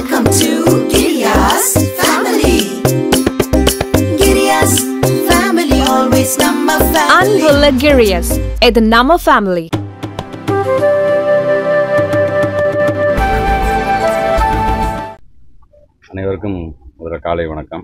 Welcome to Giriya's family. Giriya's family, always number family. அன்புள்ள கிரியஸ் இது நம்ம ஃபேமிலி அனைவருக்கும் முதல்ல காலை வணக்கம்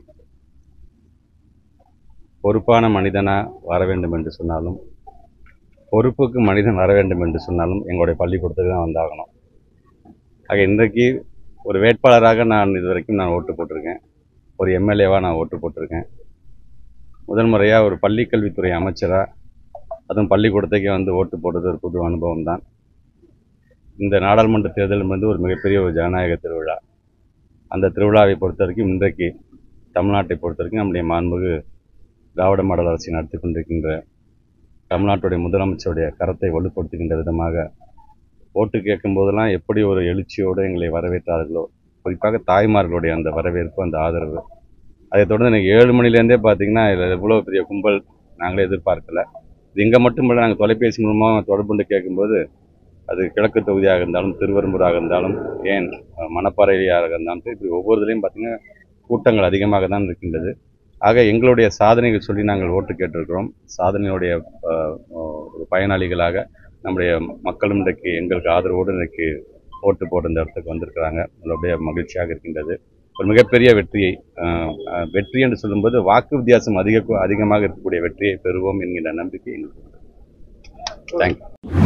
பொறுப்பான மனிதனா வர வேண்டும் என்று சொன்னாலும் பொறுப்புக்கு மனிதன் வர வேண்டும் என்று சொன்னாலும் எங்களுடைய பள்ளிக்கூடத்துக்கு தான் வந்தாகணும் ஆக இன்றைக்கு ஒரு வேட்பாளராக நான் இது வரைக்கும் நான் ஓட்டு போட்டிருக்கேன் ஒரு எம்எல்ஏவாக நான் ஓட்டு போட்டிருக்கேன் முதல் முறையாக ஒரு பள்ளிக்கல்வித்துறை அமைச்சராக அதுவும் பள்ளிக்கூடத்துக்கே வந்து ஓட்டு போடுறது ஒரு புது அனுபவம் தான் இந்த நாடாளுமன்ற தேர்தல் வந்து ஒரு மிகப்பெரிய ஒரு ஜனநாயக திருவிழா அந்த திருவிழாவை பொறுத்த வரைக்கும் இன்றைக்கு தமிழ்நாட்டை பொறுத்த வரைக்கும் நம்முடைய மாண்புமிகு திராவிட மாடல் அரசு நடத்தி கொண்டிருக்கின்ற தமிழ்நாட்டுடைய முதலமைச்சருடைய கரத்தை வலுப்படுத்துகின்ற விதமாக ஓட்டு கேட்கும் போதெல்லாம் எப்படி ஒரு எழுச்சியோடு எங்களை வரவேற்றார்களோ குறிப்பாக தாய்மார்களுடைய அந்த வரவேற்பு அந்த ஆதரவு அதை தொடர்ந்து எனக்கு ஏழு மணிலேருந்தே பார்த்தீங்கன்னா இதில் இவ்வளோ பெரிய கும்பல் நாங்களே எதிர்பார்க்கல இது இங்கே மட்டும் இல்லை நாங்கள் தொலைபேசி மூலமாக தொடர்பு கொண்டு கேட்கும்போது அது கிழக்கு தொகுதியாக இருந்தாலும் திருவெரும்பூராக இருந்தாலும் ஏன் அஹ், மணப்பாறையாக இருந்தாலும் சரி, இப்படி ஒவ்வொரு இதுலேயும் பார்த்தீங்கன்னா கூட்டங்கள் அதிகமாக தான் இருக்கின்றது ஆக எங்களுடைய சாதனைகள் சொல்லி நாங்கள் ஓட்டு கேட்டிருக்கிறோம் சாதனையுடைய அஹ், ஒரு பயனாளிகளாக நம்முடைய மக்களும் இன்றைக்கு எங்களுக்கு ஆதரவோடு இன்றைக்கு ஓட்டு போட்டு இந்த இடத்துக்கு வந்திருக்கிறாங்க நல்லபடிய மகிழ்ச்சியாக இருக்கின்றது ஒரு மிகப்பெரிய வெற்றியை அஹ், அஹ், வெற்றி என்று சொல்லும்போது வாக்கு வித்தியாசம் அதிக அதிகமாக இருக்கக்கூடிய வெற்றியை பெறுவோம் என்கின்ற நம்பிக்கை எங்களுக்கு தேங்க்யூ